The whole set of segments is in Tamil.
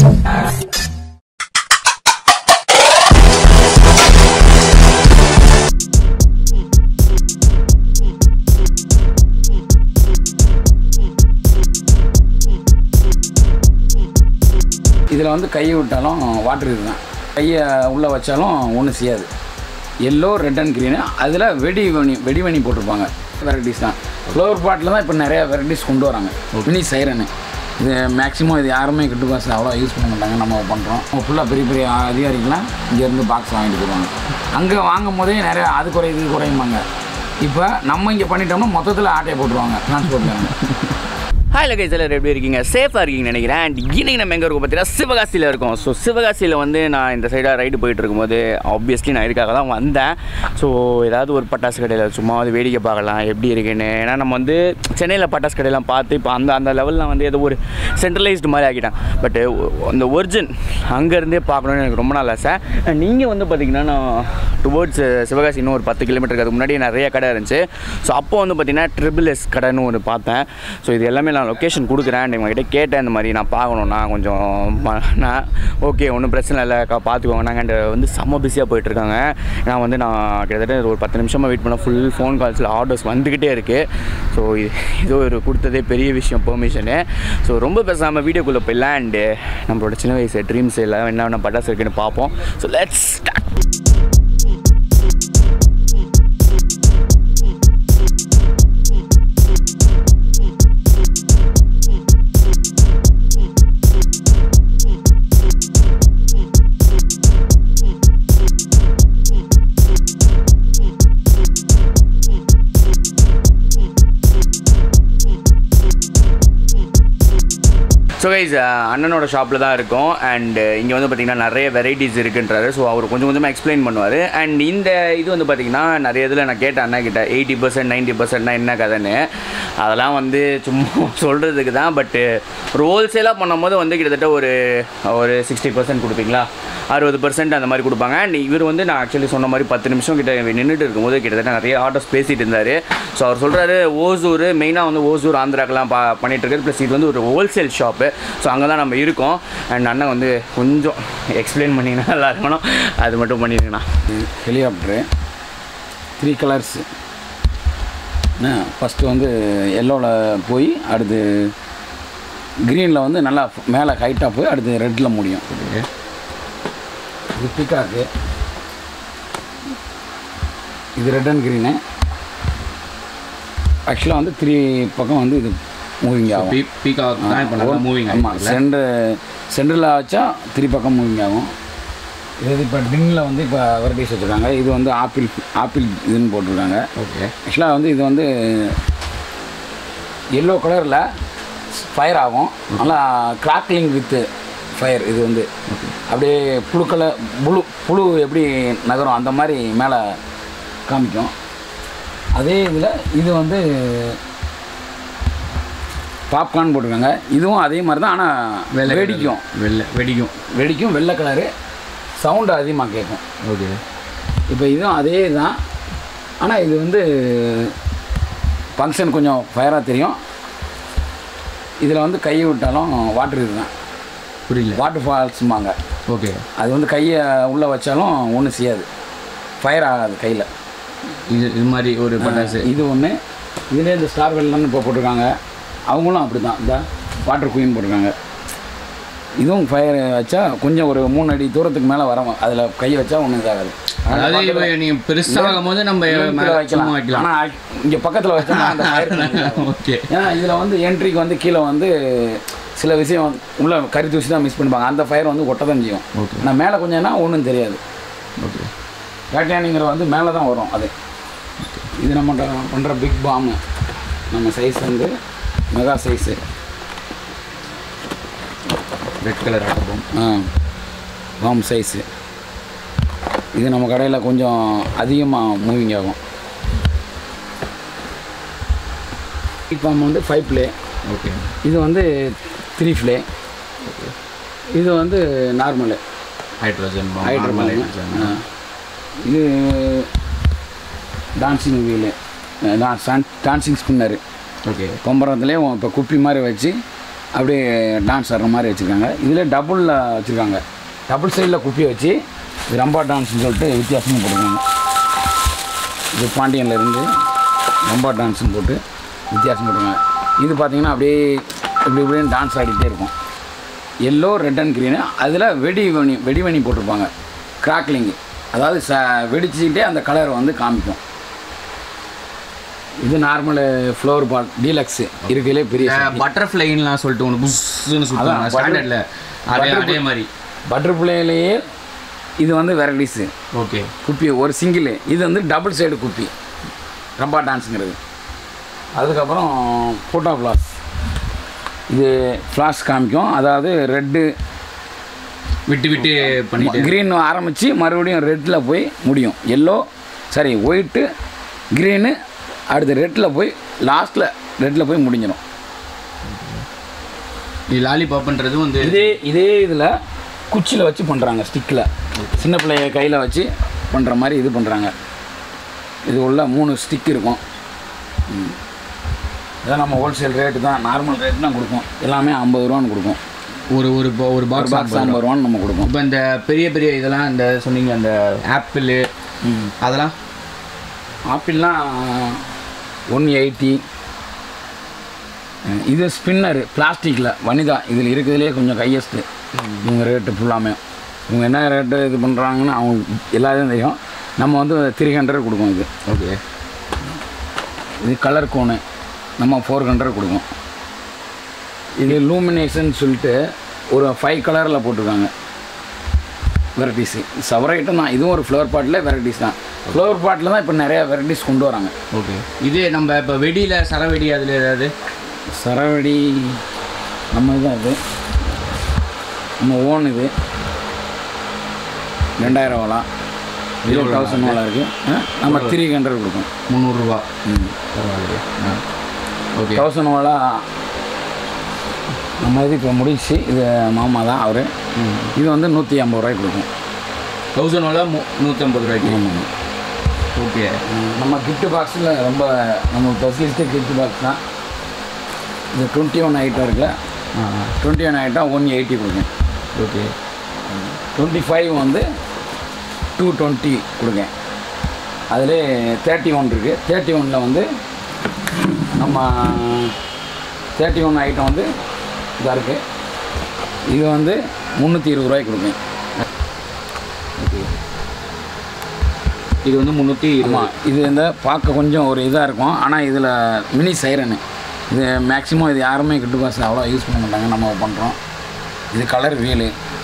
இதில் வந்து கையை விட்டாலும் வாட்டர் இதுதான் கையை உள்ளே வச்சாலும் ஒன்றும் செய்யாது எல்லோ ரெட் அண்ட் க்ரீனு அதில் வெடிவணி வெடிவணி போட்டிருப்பாங்க வெரைட்டிஸ் தான் ஃப்ளவர் பாட்டில் தான் இப்போ நிறையா வெரைட்டிஸ் கொண்டு வராங்க மினி சைரனு இது மேக்ஸிமம் இது யாருமே கிட்டு பாஸ் அவ்வளோ யூஸ் பண்ண மாட்டாங்க நம்ம பண்ணுறோம் ஃபுல்லாக பெரிய பெரிய அதிகாரிகள்லாம் இங்கேருந்து பாக்ஸ் வாங்கிட்டு போயிடுவாங்க அங்கே வாங்கும் போதே நிறையா அது குறையுது இது குறையுமாங்க இப்போ நம்ம இங்கே பண்ணிட்டோம்னா மொத்தத்தில் ஆட்டையை போட்டுருவாங்க டிரான்ஸ்போர்ட்ல ஹாய் லகேஜ் எல்லாரும் எப்படி இருக்கீங்க சேஃபாக இருக்கீங்கன்னு நினைக்கிறேன் அண்ட் இன்னைக்கு நம்ம எங்கே இருக்கோம் பார்த்தீங்கன்னா சிவகாசியில் இருக்கோம் ஸோ சிவகாசியில் வந்து நான் இந்த சைடாக ரைடு போயிட்டு இருக்கும்போது ஆப்வியஸ்லி நான் இதுக்காக தான் வந்தேன் ஸோ ஏதாவது ஒரு பட்டாசு கடையில் சும்மா வந்து வேடிக்கை பார்க்கலாம் எப்படி இருக்குன்னு ஏன்னா நம்ம வந்து சென்னையில் பட்டாசு கடையெல்லாம் பார்த்து இப்போ அந்த அந்த லெவலில் வந்து ஏதோ ஒரு சென்ட்ரலைஸ்டு மாதிரி ஆக்கிட்டேன் பட்டு அந்த ஒரிஜின் அங்கேருந்தே பார்க்கணுன்னு எனக்கு ரொம்ப நாள் ஆசை நீங்கள் வந்து பார்த்தீங்கன்னா நான் டுவோர்ட்ஸ் சிவகாசி இன்னும் ஒரு பத்து கிலோமீட்டருக்கு அதுக்கு முன்னாடி நிறைய கடை இருந்துச்சு ஸோ அப்போ வந்து பார்த்தீங்கன்னா ட்ரிபிள் எஸ் கடைன்னு ஒன்று பார்த்தேன் ஸோ இது எல்லாமே நான் லொக்கேஷன் கொடுக்குறேன் இவங்ககிட்ட கேட்டேன் இந்த மாதிரி நான் பார்க்கணுண்ணா கொஞ்சம் ம- நான் ஓகே ஒன்றும் பிரச்சனை இல்லை அக்கா பார்த்துக்கோங்க நாங்கள் வந்து செம்ம பிஸியாக போயிட்டுருக்காங்க நான் வந்து நான் கிட்டத்தட்ட ஒரு பத்து நிமிஷமாக வெயிட் பண்ண ஃபுல் ஃபோன் கால்ஸில் ஆர்டர்ஸ் வந்துக்கிட்டே இருக்குது ஸோ இது இது ஒரு கொடுத்ததே பெரிய விஷயம் பெர்மிஷனு ஸோ ரொம்ப பேசாமல் வீடியோக்குள்ளே போயிடலாம் அண்டு நம்மளோட சின்ன வயசு ட்ரீம்ஸ் எல்லாம் என்ன என்ன பட்டாசு இருக்குன்னு பார்ப்போம் ஸோ லெட்ஸ் ஸோ கைஸ் அண்ணனோட ஷாப்பில் தான் இருக்கும் அண்ட் இங்கே வந்து பார்த்திங்கன்னா நிறைய வெரைட்டிஸ் இருக்குன்றாரு ஸோ அவர் கொஞ்சம் கொஞ்சமாக எக்ஸ்பிளைன் பண்ணுவார் அண்ட் இந்த இது வந்து பார்த்திங்கன்னா நிறைய இதில் நான் கேட்டேன் அண்ணா கிட்ட எயிட்டி பர்சன்ட் நைன்ட்டி பர்சன்ட்னா என்ன கதைன்னு அதெல்லாம் வந்து சும்மா சொல்கிறதுக்கு தான் பட்டு ஒரு ஹோல்சேலாக பண்ணும்போது வந்து கிட்டத்தட்ட ஒரு ஒரு சிக்ஸ்டி பர்சன்ட் கொடுப்பீங்களா அறுபது பர்சன்ட் அந்த மாதிரி கொடுப்பாங்க அண்ட் இவர் வந்து நான் ஆக்சுவலி சொன்ன மாதிரி பத்து நிமிஷம் கிட்ட நின்றுட்டு இருக்கும்போது கிட்டத்தட்ட நிறைய ஆர்டர்ஸ் பேசிட்டு இருந்தார் ஸோ அவர் சொல்கிறாரு ஓசூர் மெயினாக வந்து ஓசூர் ஆந்திராக்கெல்லாம் பா பண்ணிட்டு இருக்குது ப்ளஸ் இது வந்து ஒரு ஹோல்சேல் ஷாப்பு ஸோ அங்கே தான் நம்ம இருக்கோம் அண்ட் அண்ணன் வந்து கொஞ்சம் எக்ஸ்பிளைன் பண்ணிங்கன்னா நல்லா இருக்கணும் அது மட்டும் பண்ணிடுங்கண்ணா ஹெலிகாப்டரு த்ரீ கலர்ஸ் என்ன ஃபஸ்ட்டு வந்து எல்லோவில் போய் அடுத்து க்ரீனில் வந்து நல்லா மேலே ஹைட்டாக போய் அடுத்து ரெட்டில் முடியும் இது பிகாக்கு இது ரெட் அண்ட் க்ரீனு ஆக்சுவலாக வந்து த்ரீ பக்கம் வந்து இது மூவிங் ஆகும் பீகாக் தான் இப்போ நல்லா மூவிங் ஆமாம் சென்டர் சென்டரில் வச்சா த்ரீ பக்கம் மூவிங் ஆகும் இது இப்போ டின்னில் வந்து இப்போ வெரைட்டிஸ் வச்சுருக்காங்க இது வந்து ஆப்பிள் ஆப்பிள் இதுன்னு போட்டிருக்காங்க ஓகே ஆக்சுவலாக வந்து இது வந்து எல்லோ கலரில் ஃபயர் ஆகும் நல்லா கிராக்லிங் வித்து ஃபயர் இது வந்து அப்படியே புழுக்களை புழு புழு எப்படி நகரும் அந்த மாதிரி மேலே காமிக்கும் அதே இதில் இது வந்து பாப்கார்ன் போட்டிருக்காங்க இதுவும் அதே மாதிரி தான் ஆனால் வெடிக்கும் வெள்ளை வெடிக்கும் வெடிக்கும் வெள்ளை கலரு சவுண்டு அதிகமாக கேட்கும் ஓகே இப்போ இதுவும் அதே தான் ஆனால் இது வந்து ஃபங்க்ஷன் கொஞ்சம் ஃபயராக தெரியும் இதில் வந்து கையை விட்டாலும் வாட்டர் இதுதான் புரியல வாட்டர் ஃபால்ஸுமாங்க ஓகே அது வந்து கையை உள்ளே வச்சாலும் ஒன்றும் செய்யாது ஃபயர் ஆகாது கையில் இது இது மாதிரி ஒரு பட்டாசு இது ஒன்று இதுலேயே இந்த ஸ்டார் வெள்ளம்னு இப்போ போட்டிருக்காங்க அவங்களும் அப்படி தான் இந்த வாட்டர் குயின் போட்டிருக்காங்க இதுவும் ஃபயர் வச்சா கொஞ்சம் ஒரு மூணு அடி தூரத்துக்கு மேலே வர அதில் கை வச்சா ஒன்றும் இதாகாது அதாவது இப்போ நீங்கள் பெருசாகும் போது நம்ம மேல சும்மா வைக்கலாம் ஆனால் இங்கே பக்கத்தில் வச்சா அந்த fire ஓகே ஏன்னா இதில் வந்து என்ட்ரிக்கு வந்து கீழே வந்து சில விஷயம் வந்து உள்ள கறி தூசி தான் மிஸ் பண்ணிப்பாங்க அந்த ஃபயர் வந்து ஒட்ட தான் செய்யும் Okay. நான் மேலே கொஞ்சம்னா ஒன்றும் தெரியாது ஓகே வேட்டையானிங்கிற வந்து மேலே தான் வரும் அது இது நம்ம பண்ணுற பிக் பாம்பு நம்ம சைஸ் வந்து மெகா சைஸு ரெட் கலர் ஆட்டபம் ஆ பாம் சைஸு இது நம்ம கடையில் கொஞ்சம் அதிகமாக மூவிங் ஆகும் பிக் பாம் வந்து ஃபைவ் ப்ளே ஓகே இது வந்து த்ரீ ஃப்ளே இது வந்து நார்மலு ஹைட்ரோஜன் ஹைட்ரபால் இது dancing wheel dancing spinner okay பம்பரத்துலேயே இப்போ குப்பி மாதிரி வச்சு அப்படியே டான்ஸ் ஆடுற மாதிரி வச்சுருக்காங்க இதில் டபுளில் வச்சுருக்காங்க டபுள் சைடில் குப்பியை வச்சு இது ரம்பா டான்ஸ்னு சொல்லிட்டு வித்தியாசமாக போட்டுருக்காங்க இது பாண்டியன்ல இருந்து ரம்பா டான்ஸ்னு போட்டு வித்தியாசம் போட்டுருக்காங்க இது பார்த்தீங்கன்னா அப்படியே இப்படி இப்படின்னு டான்ஸ் ஆடிட்டே இருக்கும் எல்லோ ரெட் அண்ட் க்ரீனு அதில் வெடிவணி வெடிவணி போட்டிருப்பாங்க கிராக்லிங்கு அதாவது ச வெடிச்சுக்கிட்டே அந்த கலர் வந்து காமிக்கும் இது நார்மல் ஃப்ளவர் பால் டீலக்ஸு இருக்கையிலே பெரிய பட்டர்ஃப்ளைன்லாம் சொல்லிட்டு ஒன்று புஷ்ஷுன்னு சுற்றுவாங்க அதான், ஸ்டாண்டர்டில் அதே butter- அதே மாதிரி பட்டர்ஃப்ளைலேயே இது வந்து வெரைட்டிஸு ஓகே குப்பி ஒரு சிங்கிள் இது வந்து டபுள் சைடு குப்பி ரம்பா டான்ஸுங்கிறது அதுக்கப்புறம் ஃபோட்டோ ஃப்ளாஸ் இது ஃப்ளாஷ் காமிக்கும் அதாவது ரெட்டு விட்டு விட்டு பண்ணிட்டு க்ரீன் ஆரம்பித்து மறுபடியும் ரெட்டில் போய் முடியும் எல்லோ சாரி ஒயிட்டு க்ரீனு அடுத்து ரெட்டில் போய் லாஸ்ட்டில் ரெட்டில் போய் முடிஞ்சிடும் இது லாலிபாப்ன்றது வந்து இதே இதே இதில் குச்சியில் வச்சு பண்ணுறாங்க ஸ்டிக்கில் சின்ன பிள்ளைய கையில் வச்சு பண்ணுற மாதிரி இது பண்ணுறாங்க இது உள்ள மூணு ஸ்டிக் இருக்கும் ம். இதான் நம்ம ஹோல்சேல் ரேட்டு தான் நார்மல் ரேட்டு தான் கொடுப்போம் எல்லாமே ஐம்பது ரூபான்னு கொடுப்போம் ஒரு ஒரு bo- ஒரு ஒரு பாக்ஸ் பாக்ஸ் ஐம்பது ரூபான்னு நம்ம கொடுப்போம் இப்போ இந்த பெரிய பெரிய இதெல்லாம் இந்த சொன்னீங்க அந்த ஆப்பிள் அதெல்லாம் ஆப்பிள்லாம் ஒன் எயிட்டி இது ஸ்பின்னரு பிளாஸ்டிக்கில் வனிதா இதில் இருக்கிறதுலே கொஞ்சம் கையஸ்ட்டு இவங்க ரேட்டு ஃபுல்லாமே இவங்க என்ன ரேட்டு இது பண்ணுறாங்கன்னு அவங்க எல்லாத்தையும் தெரியும் நம்ம வந்து த்ரீ ஹண்ட்ரட் கொடுப்போம் இது ஓகே இது கலர் கோனு நம்ம ஃபோர் ஹண்ட்ரட் கொடுப்போம் இது லூமினேஷன் சொல்லிட்டு ஒரு ஃபைவ் கலரில் போட்டிருக்காங்க வெரைட்டிஸு சவர ஐட்டம் தான் இதுவும் ஒரு ஃப்ளவர் பாட்டில் வெரைட்டிஸ் தான் ஃப்ளவர் பாட்டில் தான் இப்போ நிறையா வெரைட்டிஸ் கொண்டு வராங்க ஓகே இது நம்ம இப்போ வெடியில் சரவெடி அதில் ஏதாவது சரவெடி நம்ம இதுதான் இது நம்ம ஓன் இது ரெண்டாயிரம் வாலா இது தௌசண்ட் வாலா இருக்குது நம்ம த்ரீ ஹண்ட்ரட் கொடுப்போம் முந்நூறுரூவா ம் பரவாயில்லையே ஆ ஓகே தௌசண்ட் வாலா நம்ம இது இப்போ முடிச்சு இது மாமா தான் அவர் இது வந்து நூற்றி ஐம்பது ரூபாய்க்கு கொடுக்கும் தௌசண்ட் வாலா மு நூற்றம்பது ரூபாய்க்கு ஆமாம் ஓகே நம்ம gift பாக்ஸில் ரொம்ப நம்ம ஸ்பெஷலிஸ்ட்டு gift பாக்ஸ் தான் இது டுவெண்ட்டி ஒன் ஐட்டம் இருக்குல்ல ஆ twenty one item one eighty கொடுக்கும் ஓகே டுவெண்ட்டி ஃபைவ் வந்து டூ டுவெண்ட்டி கொடுங்க அதிலே தேர்ட்டி ஒன் இருக்குது தேர்ட்டி ஒனில் வந்து நம்ம தேர்ட்டி ஒன் ஐட்டம் வந்து இதாக இருக்குது இது வந்து முந்நூற்றி இருபது ரூபாய்க்கு கொடுங்க இது வந்து முந்நூற்றி ஆமாம் இது இந்த பார்க்க கொஞ்சம் ஒரு இதாக இருக்கும் ஆனால் இதில் மினி சைரனு இது மேக்ஸிமம் இது யாருமே கிட்டு பாஸ் அவ்வளோ யூஸ் பண்ண மாட்டாங்க நம்ம பண்ணுறோம் இது கலர் வீலு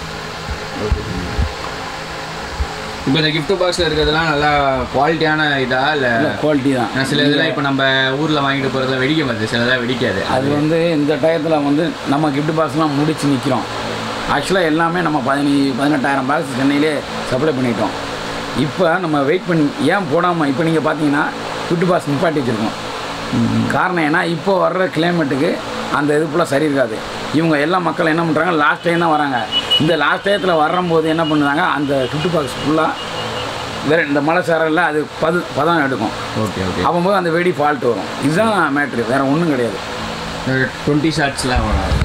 இப்போ இந்த gift பாக்ஸில் இருக்கிறதெல்லாம் நல்லா குவாலிட்டியான இதா இல்லை குவாலிட்டி தான் நான் சில இதெல்லாம் இப்போ நம்ம ஊரில் வாங்கிட்டு போகிறத வெடிக்க மாட்டேது சிலதெல்லாம் வெடிக்காது அது வந்து இந்த டயத்தில் வந்து நம்ம கிஃப்ட் பாக்ஸ்லாம் முடிச்சு நிற்கிறோம் ஆக்சுவலாக எல்லாமே நம்ம பதினி பதினெட்டாயிரம் பாக்ஸ் சென்னையிலே சப்ளை பண்ணிட்டோம் இப்போ நம்ம வெயிட் பண்ணி ஏன் போடாமல் இப்போ நீங்கள் பார்த்தீங்கன்னா கிஃப்ட் பாக்ஸ் நிப்பாட்டி வச்சுருக்கோம் காரணம் ஏன்னா இப்போ வர்ற கிளைமேட்டுக்கு அந்த இது ஃபுல்லாக சரி இருக்காது இவங்க எல்லா மக்கள் என்ன பண்ணுறாங்க லாஸ்ட் டைம் தான் வராங்க இந்த லாஸ்ட் டயத்தில் வரும்போது என்ன பண்ணுறாங்க அந்த கிஃப்ட் பாக்ஸ் ஃபுல்லாக வேறு இந்த மலை சாரல்ல அது பது பதம் எடுக்கும் ஓகே ஓகே அப்போது அந்த வெடி ஃபால்ட் வரும் இதுதான் மேட்ரு வேறு ஒன்றும் கிடையாது டுவெண்ட்டி ஷார்ட்ஸ்லாம் வராது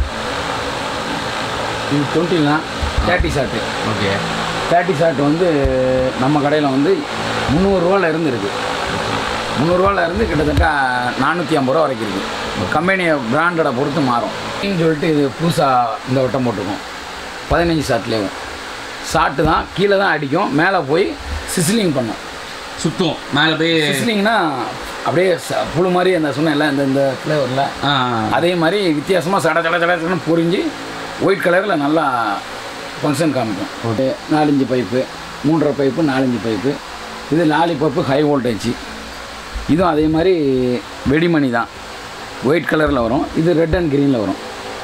இது டுவெண்ட்டிலாம் thirty short okay thirty short வந்து நம்ம கடையில் வந்து முந்நூறுரூவால இருந்து இருக்குது முந்நூறுரூவால இருந்து கிட்டத்தட்ட நானூற்றி ஐம்பது ரூபா வரைக்கும் இருக்குது கம்பெனியை பிராண்டடை பொறுத்து மாறும் அப்படின்னு சொல்லிட்டு இது புதுசாக இந்த வட்டம் போட்டிருக்கோம் பதினஞ்சு ஷார்ட்லேயே ஷார்ட்டு தான் கீழே தான் அடிக்கும் மேலே போய் சிஸ்லிங் பண்ணும் சுத்தம் மேலே போய் சிஸ்லிங்னா அப்படியே ச- புழு மாதிரி அந்த சொன்னேன்ல இந்த இந்த ஃப்ளேவரில் ஆ அதே மாதிரி வித்தியாசமாக சட சட சட சடன்னு பொரிஞ்சு ஒயிட் கலரில் நல்லா ஃபங்க்ஷன் காமிக்கும் ஒரு நாலஞ்சு பைப்பு மூன்றரை பைப்பு நாலஞ்சு பைப்பு இது நாலு பைப்பு ஹை வோல்டேஜ் இதுவும் அதே மாதிரி வெடிமணி தான் ஒயிட் கலரில் வரும் இது ரெட் அண்ட் க்ரீனில் வரும்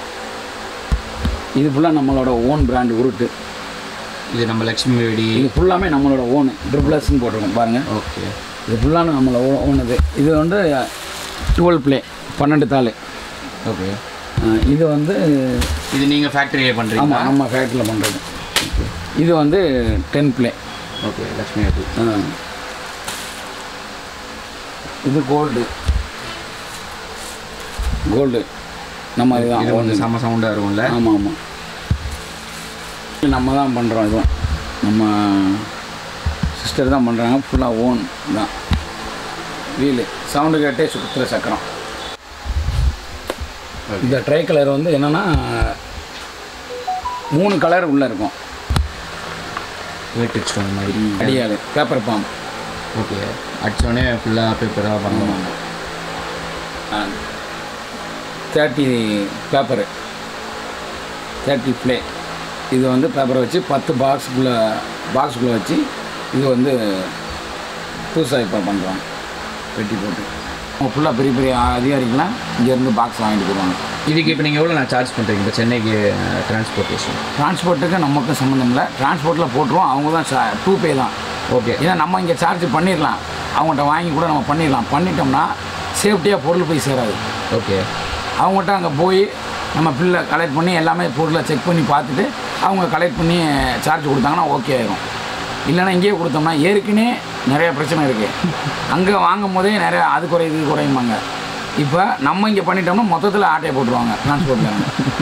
இது ஃபுல்லாக நம்மளோட ஓன் பிராண்ட் உருட்டு இது நம்ம லக்ஷ்மி வெடி இது ஃபுல்லாமே நம்மளோட ஓன் ட்ரிபிளஸ்ன்னு போட்டிருக்கோம் பாருங்கள் ஓகே இது ஃபுல்லான நம்மளோட ஓன் இது இது வந்து டுவெல் ப்ளே பன்னெண்டு தாள் ஓகே அஹ் இது வந்து இது நீங்கள் ஃபேக்ட்ரியே பண்ணுறீங்களா ஆமாம் நம்ம ஃபேக்ட்ரியில் பண்ணுறது இது வந்து டென் ப்ளே ஓகே லக்ஷ்மி வெடி இது கோல்டு கோல்டு நம்ம இதுதான் இது கொஞ்சம் செம்ம சவுண்டாக இருக்கும்ல ஆமாம் ஆமாம் நம்ம தான் பண்ணுறோம் இதுவும் நம்ம சிஸ்டர் தான் பண்ணுறாங்க ஃபுல்லாக ஓன் தான் வீலு சவுண்டு கேட்டே சுற்றுற சக்கரம் இந்த ட்ரை கலர் வந்து என்னென்னா மூணு கலர் உள்ளே இருக்கும் வெயிட் ஸ்டோன் மாதிரி அடியாள் பேப்பர் பாம் ஓகே அடிச்சோடனே ஃபுல்லாக பேப்பராக பண்ணுவோம் தேர்ட்டி பேப்பரு தேர்ட்டி ப்ளே இது வந்து பேப்பரை வச்சு பத்து பாக்ஸுக்குள்ளே பாக்ஸுக்குள்ளே வச்சு இது வந்து புதுசாக இப்போ பண்ணுறாங்க வெட்டி போட்டு அவங்க ஃபுல்லாக பெரிய பெரிய அதிகாரிகள்லாம் இங்கேருந்து பாக்ஸ் வாங்கிட்டு போடுவாங்க இதுக்கு இப்போ நீங்கள் எவ்வளோ நான் சார்ஜ் பண்ணுறீங்க இப்போ சென்னைக்கு டிரான்ஸ்போர்ட்டேஷன் டிரான்ஸ்போர்ட்டுக்கு நமக்கும் சம்மந்தம் இல்லை டிரான்ஸ்போர்ட்டில் போட்டுருவோம் அவங்க தான் டூ பே தான் ஓகே ஏன்னா நம்ம இங்கே சார்ஜ் பண்ணிடலாம் அவங்கள்ட்ட வாங்கி கூட நம்ம பண்ணிடலாம் பண்ணிட்டோம்னா சேஃப்டியாக பொருள் போய் சேராது ஓகே அவங்ககிட்ட அங்கே போய் நம்ம பில்லை கலெக்ட் பண்ணி எல்லாமே பொருளை செக் பண்ணி பார்த்துட்டு அவங்க கலெக்ட் பண்ணி சார்ஜ் கொடுத்தாங்கன்னா ஓகே ஆயிரும் இல்லைன்னா இங்கேயே கொடுத்தோம்னா ஏற்கனவே நிறைய பிரச்சனை இருக்குது அங்கே வாங்கும் போதே நிறைய அது குறை இது குறையுமாங்க இப்போ நம்ம இங்கே பண்ணிட்டோம்னா மொத்தத்தில் ஆட்டையை போட்டுருவாங்க டிரான்ஸ்போர்ட்டில்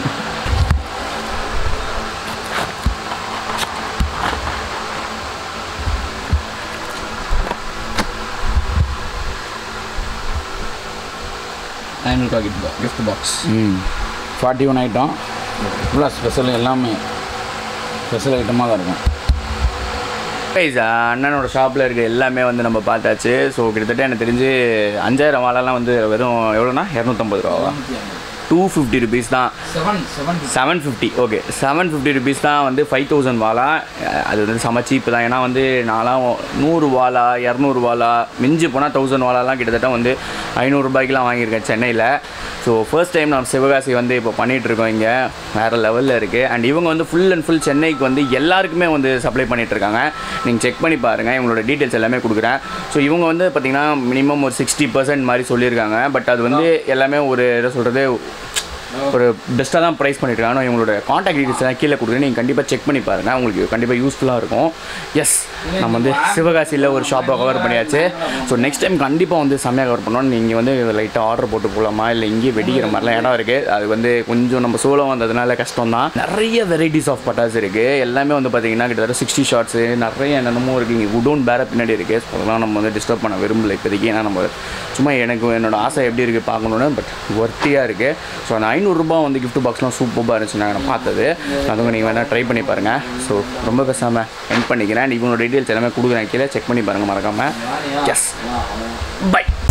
ஐநூறுபா கிஃப்ட் கிஃப்ட் பாக்ஸ் ம் ஃபார்ட்டி ஒன் ஐட்டம் ஃபுல்லாக ஸ்பெஷல் எல்லாமே ஸ்பெஷல் ஐட்டமாக தான் இருக்கும் கைஸ் அண்ணனோட ஷாப்பில் இருக்க எல்லாமே வந்து நம்ம பார்த்தாச்சு ஸோ கிட்டத்தட்ட எனக்கு தெரிஞ்சு அஞ்சாயிரம் வாழலாம் வந்து வெறும் எவ்வளோனா இரநூத்தம்பது ரூபாவா டூ ஃபிஃப்டி ருபீஸ் தான் seven seven seven fifty okay seven fifty rupees தான் வந்து ஃபைவ் தௌசண்ட் வாலா அஹ் அது வந்து செம சீப்பு தான் ஏன்னா வந்து நான்லாம் நூறு வாலா இரநூறு வாலா மிஞ்சி போனால் தௌசண்ட் வாலாலாம் கிட்டத்தட்ட வந்து ஐநூறுரூபாய்க்குலாம் வாங்கியிருக்கேன் சென்னையில் ஸோ ஃபர்ஸ்ட் டைம் நான் சிவகாசி வந்து இப்போ பண்ணிகிட்டு இருக்கோம் இங்கே வேறு லெவலில் இருக்குது அண்ட் இவங்க வந்து ஃபுல் அண்ட் ஃபுல் சென்னைக்கு வந்து எல்லாருக்குமே வந்து சப்ளை பண்ணிட்டு இருக்காங்க நீங்கள் செக் பண்ணி பாருங்கள் இவங்களோட டீட்டெயில்ஸ் எல்லாமே கொடுக்குறேன் ஸோ இவங்க வந்து பார்த்திங்கன்னா மினிமம் ஒரு சிக்ஸ்டி பர்சன்ட் மாதிரி சொல்லியிருக்காங்க பட் அது வந்து எல்லாமே ஒரு என்ன சொல்கிறது ஒரு பெஸ்ட்டாக தான் ப்ரைஸ் பண்ணிட்டுருக்காங்க ஆனால் இவங்களோட காண்டாக்ட் டீட்டெயில்ஸ் எல்லாம் கீழே கொடுக்குறேன் நீங்கள் கண்டிப்பாக செக் பண்ணி பாருங்கள் உங்களுக்கு கண்டிப்பாக யூஸ்ஃபுல்லாக இருக்கும் எஸ் நம்ம வந்து சிவகாசியில் ஒரு ஷாப்பை கவர் பண்ணியாச்சு ஸோ நெக்ஸ்ட் டைம் கண்டிப்பாக வந்து செம்மையாக கவர் பண்ணோம் நீங்கள் வந்து லைட்டாக ஆர்டர் போட்டு போகலாமா இல்லை இங்கேயே வெடிக்கிற மாதிரிலாம் இடம் இருக்குது அது வந்து கொஞ்சம் நம்ம சோளம் வந்ததுனால கஷ்டம் தான் நிறைய வெரைட்டிஸ் ஆஃப் பட்டாசு இருக்குது எல்லாமே வந்து பார்த்தீங்கன்னா கிட்டத்தட்ட சிக்ஸ்டி ஷார்ட்ஸு நிறைய என்னென்னமோ இருக்குது இங்கே உடோன் பேர பின்னாடி இருக்குது ஸோ அதெல்லாம் நம்ம வந்து டிஸ்டர்ப் பண்ண விரும்பல இப்போதைக்கு ஏன்னா நம்ம சும்மா எனக்கு என்னோட ஆசை எப்படி இருக்குது பார்க்கணுன்னு பட் ஒர்த்தியாக இருக்குது ஸோ அந்த ஐநூறுரூபா வந்து gift பாக்ஸ்லாம் சூப்பராக இருந்துச்சு நான் பார்த்தது அதுவும் நீங்கள் வேணால் ட்ரை பண்ணி பாருங்கள் ஸோ ரொம்ப பேசாமல் என் பண்ணிக்கிறேன் இவங்களோட டீட்டெயில்ஸ் எல்லாமே கொடுக்குறேன் கீழே செக் பண்ணி பாருங்கள் மறக்காமல் எஸ் பை